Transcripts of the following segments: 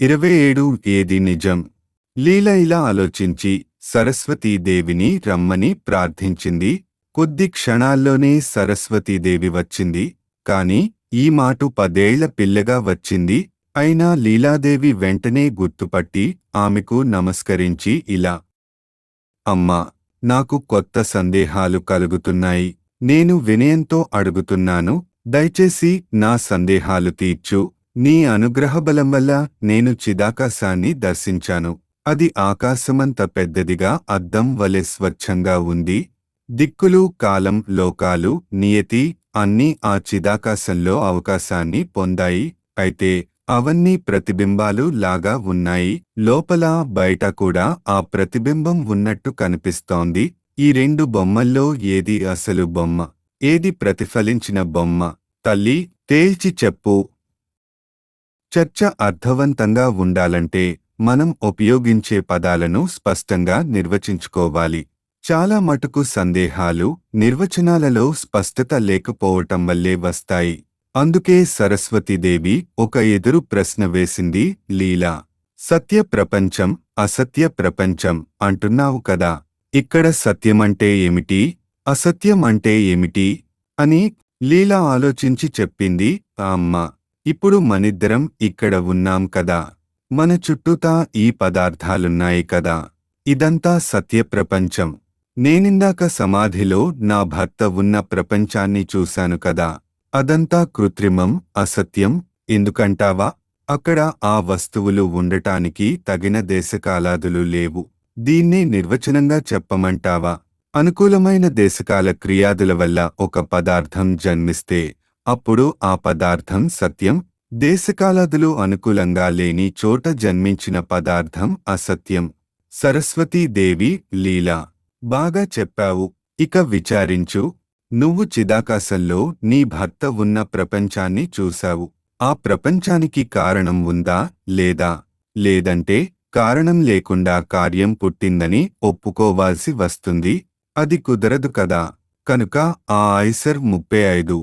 ఇరవై ఏడు ఏది నిజం లీల ఇలా ఆలోచించి సరస్వతీదేవిని రమ్మని ప్రార్థించింది కొద్ది క్షణాల్లోనే సరస్వతీదేవి వచ్చింది కాని ఈ మాటు పదేళ్ల పిల్లగా వచ్చింది అయినా లీలాదేవి వెంటనే గుర్తుపట్టి ఆమెకు నమస్కరించి ఇలా అమ్మా నాకు కొత్త సందేహాలు కలుగుతున్నాయి నేను వినయంతో అడుగుతున్నాను దయచేసి నా సందేహాలు తీర్చు నీ అనుగ్రహబలం వల్ల నేను చిదాకాశాన్ని దర్శించాను అది ఆకాశమంత పెద్దదిగా అద్దం వలె స్వచ్ఛంగా ఉంది దిక్కులు కాలం లోకాలు నియతి అన్నీ ఆ చిదాకాశంలో అవకాశాన్ని పొందాయి అయితే అవన్నీ ప్రతిబింబాలు లాగా ఉన్నాయి లోపల బయట కూడా ఆ ప్రతిబింబం ఉన్నట్టు కనిపిస్తోంది ఈ రెండు బొమ్మల్లో ఏది అసలు బొమ్మ ఏది ప్రతిఫలించిన బొమ్మ తల్లి తేల్చి చెప్పు చర్చ అర్థవంతంగా ఉండాలంటే మనం ఉపయోగించే పదాలను స్పష్టంగా నిర్వచించుకోవాలి చాలా మటుకు సందేహాలు నిర్వచనాలలో స్పష్టత లేకపోవటం వల్లే వస్తాయి అందుకే సరస్వతీదేవి ఒక ఎదురు ప్రశ్న వేసింది లీలా సత్య ప్రపంచం అసత్య ప్రపంచం అంటున్నావు కదా ఇక్కడ సత్యమంటే ఏమిటి అసత్యం అంటే ఏమిటి అని లీలా ఆలోచించి చెప్పింది ఆ అమ్మ ఇప్పుడు మనిద్దరం ఇక్కడ ఉన్నాం కదా మన చుట్టూతా ఈ పదార్థాలున్నాయి కదా ఇదంతా సత్య ప్రపంచం నేనిందాక సమాధిలో నా భర్త ఉన్న ప్రపంచాన్ని చూశాను కదా అదంతా కృత్రిమం అసత్యం ఎందుకంటావా అక్కడ ఆ వస్తువులు ఉండటానికి తగిన దేశకాలాదులు లేవు దీన్ని నిర్వచనంగా చెప్పమంటావా అనుకూలమైన దేశకాల క్రియాదుల వల్ల ఒక పదార్థం జన్మిస్తే అప్పుడు ఆ పదార్థం సత్యం దేశకాలాదులు అనుకూలంగా లేని చోట జన్మించిన పదార్థం అసత్యం సరస్వతీదేవి లీలా బాగా చెప్పావు ఇక విచారించు నువ్వు చిదాకాశంలో నీ భర్త ఉన్న ప్రపంచాన్ని చూశావు ఆ ప్రపంచానికి కారణం ఉందా లేదా లేదంటే కారణం లేకుండా కార్యం పుట్టిందని ఒప్పుకోవాల్సి వస్తుంది అది కుదరదు కదా కనుక ఆ ఐసర్ ముప్పై ఐదు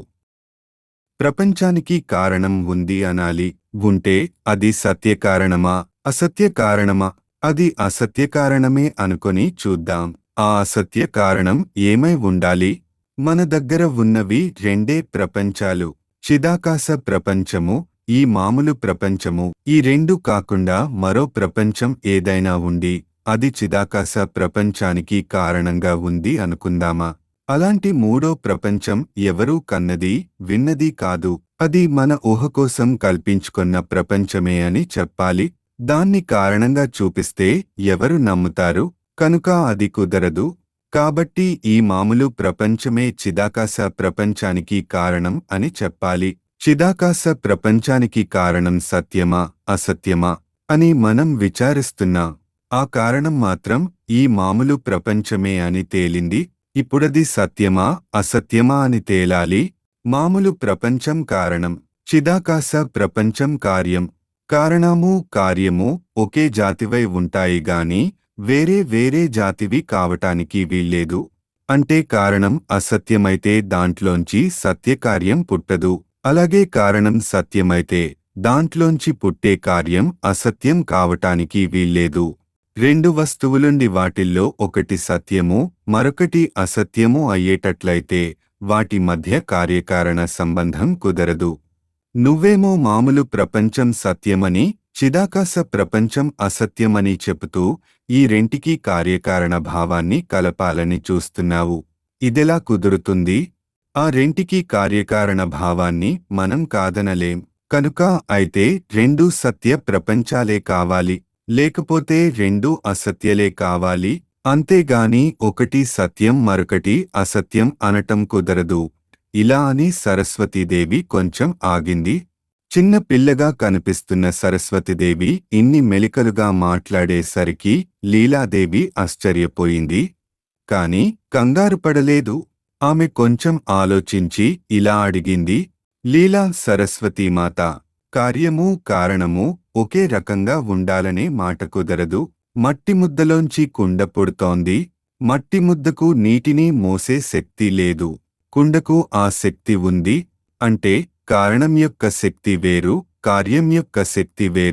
ప్రపంచానికి కారణం ఉంది అనాలి ఉంటే అది సత్య కారణమా అసత్య కారణమా అది అసత్య కారణమే అనుకొని చూద్దాం ఆ అసత్య కారణం ఏమై ఉండాలి మన దగ్గర ఉన్నవి రెండే ప్రపంచాలు చిదాకాశ ప్రపంచము ఈ మామూలు ప్రపంచము ఈ రెండు కాకుండా మరో ప్రపంచం ఏదైనా ఉండి అది చిదాకాశ ప్రపంచానికి కారణంగా ఉంది అనుకుందామా అలాంటి మూడో ప్రపంచం ఎవరూ కన్నది విన్నది కాదు అది మన ఊహ కోసం కల్పించుకున్న ప్రపంచమే అని చెప్పాలి దాన్ని కారణంగా చూపిస్తే ఎవరు నమ్ముతారు కనుక అది కుదరదు కాబట్టి ఈ మామూలు ప్రపంచమే చిదాకాశ ప్రపంచానికి కారణం అని చెప్పాలి చిదాకాశ ప్రపంచానికి కారణం సత్యమా అసత్యమా అని మనం విచారిస్తున్నాం ఆ కారణం మాత్రం ఈ మామూలు ప్రపంచమే అని తేలింది ఇప్పుడది సత్యమా అసత్యమా అని తేలాలి మామూలు ప్రపంచం కారణం చిదాకాశ ప్రపంచం కార్యం కారణము కార్యము ఒకే జాతివై ఉంటాయి గాని వేరే వేరే జాతివి కావటానికి వీల్లేదు అంటే కారణం అసత్యమైతే దాంట్లోంచి సత్యకార్యం పుట్టదు అలాగే కారణం సత్యమైతే దాంట్లోంచి పుట్టే కార్యం అసత్యం కావటానికి వీల్లేదు రెండు వస్తువులుండి వాటిల్లో ఒకటి సత్యము మరొకటి అసత్యము అయ్యేటట్లయితే వాటి మధ్య కార్యకారణ సంబంధం కుదరదు నువ్వేమో మామూలు ప్రపంచం సత్యమని చిదాకాశ ప్రపంచం అసత్యమని చెబుతూ ఈ రెంటికి కార్యకారణ భావాన్ని కలపాలని చూస్తున్నావు ఇదెలా కుదురుతుంది ఆ రెంటికి కార్యకారణ భావాన్ని మనం కాదనలేం కనుక అయితే రెండూ సత్య ప్రపంచాలే కావాలి లేకపోతే రెండూ అసత్యలే కావాలి అంతేగాని ఒకటి సత్యం మరొకటి అసత్యం అనటం కుదరదు ఇలా అని సరస్వతీదేవి కొంచెం ఆగింది చిన్న పిల్లగా కనిపిస్తున్న సరస్వతీదేవి ఇన్ని మెలికలుగా మాట్లాడేసరికి లీలాదేవి ఆశ్చర్యపోయింది కాని కంగారు పడలేదు ఆమె కొంచెం ఆలోచించి ఇలా అడిగింది లీలా సరస్వతీమాత కార్యము కారణము ఒకే రకంగా ఉండాలనే మాట కుదరదు మట్టి ముద్దలోంచి కుండ పుడుతోంది మట్టి ముద్దకు నీటిని మోసే శక్తి లేదు కుండకు ఆ శక్తి ఉంది అంటే కారణం యొక్క శక్తి వేరు కార్యం యొక్క శక్తి వేరు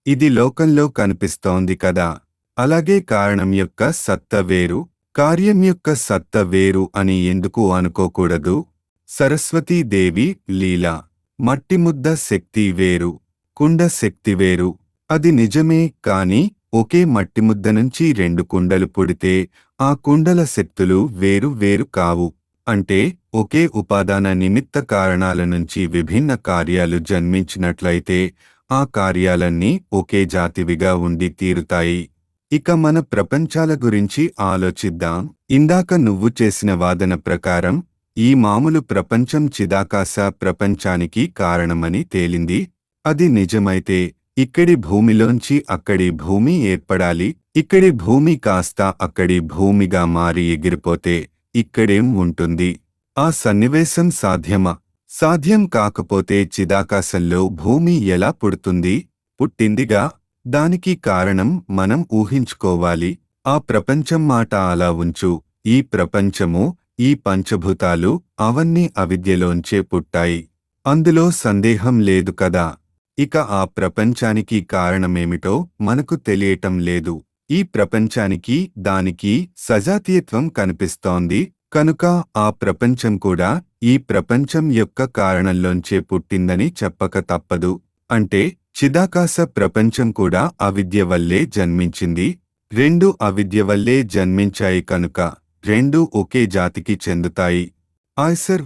ఇది లోకంలో కనిపిస్తోంది కదా అలాగే కారణం యొక్క సత్త వేరు కార్యం యొక్క సత్త వేరు అని ఎందుకు అనుకోకూడదు సరస్వతీదేవి లీల మట్టి ముద్ద శక్తి వేరు కుండ శక్తి వేరు అది నిజమే కాని ఒకే మట్టి ముద్ద నుంచి రెండు కుండలు పుడితే ఆ కుండల శక్తులు వేరు వేరు కావు అంటే ఒకే ఉపాదాన నిమిత్త కారణాల నుంచి విభిన్న కార్యాలు జన్మించినట్లయితే ఆ కార్యాలన్నీ ఒకే జాతివిగా ఉండి తీరుతాయి ఇక మన ప్రపంచాల గురించి ఆలోచిద్దాం ఇందాక నువ్వు చేసిన వాదన ప్రకారం ఈ మామూలు ప్రపంచం చిదాకాశ ప్రపంచానికి కారణమని తేలింది అది నిజమైతే ఇక్కడి భూమిలోంచి అక్కడి భూమి ఏర్పడాలి ఇక్కడి భూమి కాస్త అక్కడి భూమిగా మారి ఎగిరిపోతే ఇక్కడేం ఉంటుంది ఆ సన్నివేశం సాధ్యమా సాధ్యం కాకపోతే చిదాకాశంలో భూమి ఎలా పుడుతుంది పుట్టిందిగా దానికి కారణం మనం ఊహించుకోవాలి ఆ ప్రపంచం మాట అలా ఉంచు ఈ ప్రపంచము ఈ పంచభూతాలు అవన్నీ అవిద్యలోంచే పుట్టాయి అందులో సందేహం లేదు కదా ఇక ఆ ప్రపంచానికి కారణమేమిటో మనకు తెలియటం లేదు ఈ ప్రపంచానికి దానికి సజాతీయత్వం కనిపిస్తోంది కనుక ఆ ప్రపంచం కూడా ఈ ప్రపంచం యొక్క కారణంలోంచే పుట్టిందని చెప్పక తప్పదు అంటే చిదాకాశ ప్రపంచం కూడా అవిద్య వల్లే జన్మించింది రెండు అవిద్య వల్లే జన్మించాయి కనుక రెండు ఒకే జాతికి చెందుతాయి ఆయ్సర్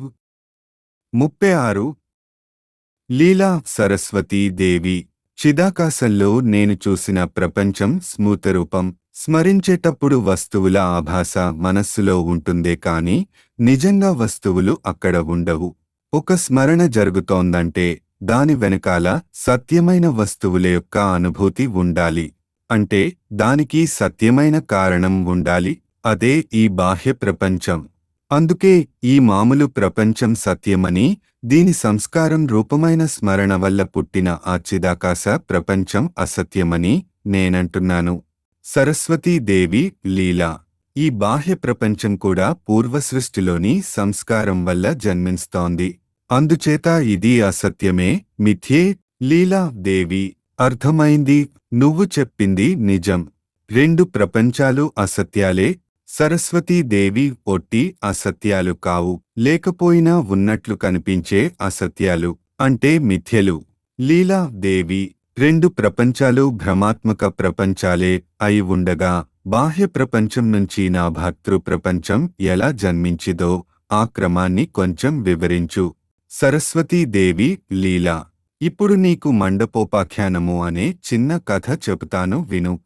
ముప్పై ఆరు లీలా సరస్వతీ దేవి చిదాకాశంలో నేను చూసిన ప్రపంచం స్మూతరూపం స్మరించేటప్పుడు వస్తువుల ఆభాస మనస్సులో ఉంటుందే కాని నిజంగా వస్తువులు అక్కడ ఉండవు ఒక స్మరణ జరుగుతోందంటే దాని వెనకాల సత్యమైన వస్తువుల యొక్క అనుభూతి ఉండాలి అంటే దానికి సత్యమైన కారణం ఉండాలి అదే ఈ బాహ్య ప్రపంచం అందుకే ఈ మామూలు ప్రపంచం సత్యమని దీని సంస్కారం రూపమైన స్మరణ వల్ల పుట్టిన ఆ చిదాకాశ ప్రపంచం అసత్యమని నేనంటున్నాను సరస్వతీదేవి లీలా ఈ బాహ్య ప్రపంచం కూడా పూర్వసృష్టిలోని సంస్కారం వల్ల జన్మిస్తోంది అందుచేత ఇది అసత్యమే మిథ్యే లీలా దేవి అర్థమైంది నువ్వు చెప్పింది నిజం రెండు ప్రపంచాలు అసత్యాలే సరస్వతీదేవి ఒట్టి అసత్యాలు కావు లేకపోయినా ఉన్నట్లు కనిపించే అసత్యాలు అంటే మిథ్యలు లీలా దేవి రెండు ప్రపంచాలు భ్రమాత్మక ప్రపంచాలే అయి ఉండగా బాహ్య ప్రపంచం నుంచి నా భర్తృ ప్రపంచం ఎలా జన్మించిదో ఆ క్రమాన్ని కొంచెం వివరించు సరస్వతీదేవి లీలా ఇప్పుడు నీకు మండపోపాఖ్యానము అనే చిన్న కథ చెబుతాను విను